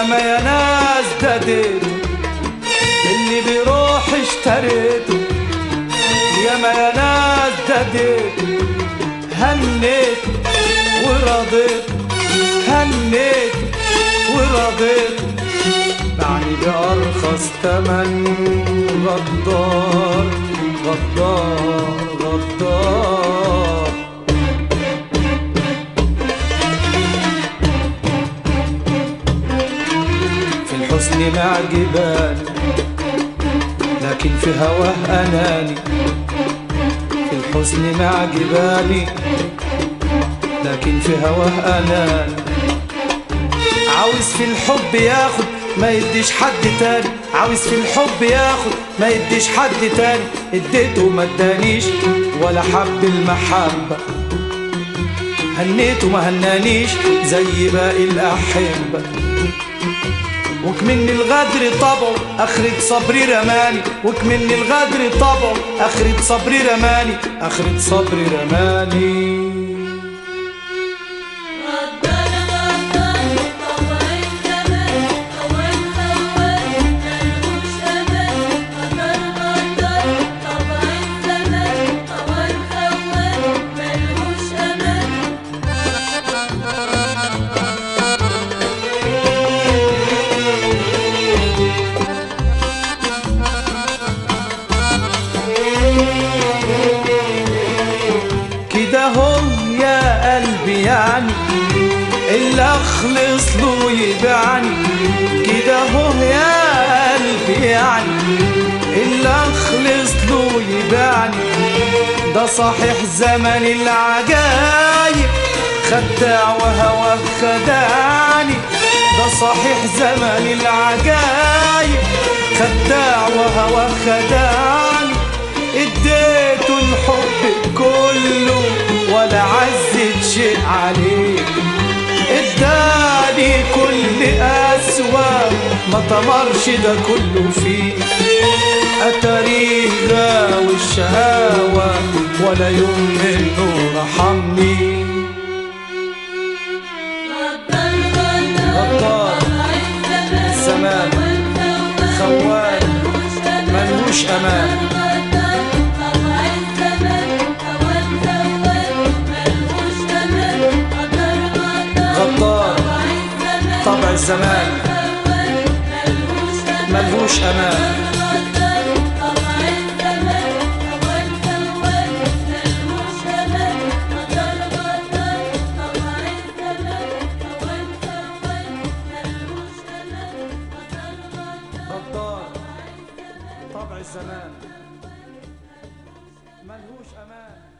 ياما يا ناس دديته اللي بيروح اشتريته ياما يا ناس دديته هنيت ورضيت هنيت ورضيت بعني بأرخص تمن غدار غدار غدار في الحسن مع جبال لكن في هواه أناني في الحزن مع جبالي لكن في هواه أناني عاوز في الحب ياخد ما يديش حد تاني عاوز في الحب ياخد ما يديش حد تاني اديته ما ادانيش ولا حب المحبة هنيته ما هنانيش زي باقي الأحبة وكمن الغدر طبعه اخرة صبري رماني وكمن الغدر طبعه اخرة صبري رماني اخرة صبري رماني غدار غدار طبع الزمان خوان خوان ملهوش أمان غدار غدار طبع الزمان خوان خوان ملهوش أمان كده هو يا قلبي يعني اللي اخلص له يبيعني كده هو يا قلبي يعني اللي اخلص له يبيعني ده صحيح زمن العجايب خداع وهوى خدعني ده صحيح زمن العجايب خداع وهوى خدعني اديته الحب كله ولا عزت شيء عليه اداني كل أسوأ ما طمرش ده كله فيه أتاريه غاوي الشهاوة ولا يوم منه رحمني غدار غدار غدار طبع الزمان الزمان خوان ملهوش أمان غدار طبع الزمان خوان خوان ملهوش أمان غدار غدار طبع الزمان طبع الزمان خوان ملهوش أمان ملهوش أمان غدار طبع الزمان خوان خوان ملهوش أمان غدار غدار طبع الزمان خوان خوان ملهوش أمان غدار غدار غدار طبع الزمان ملهوش أمان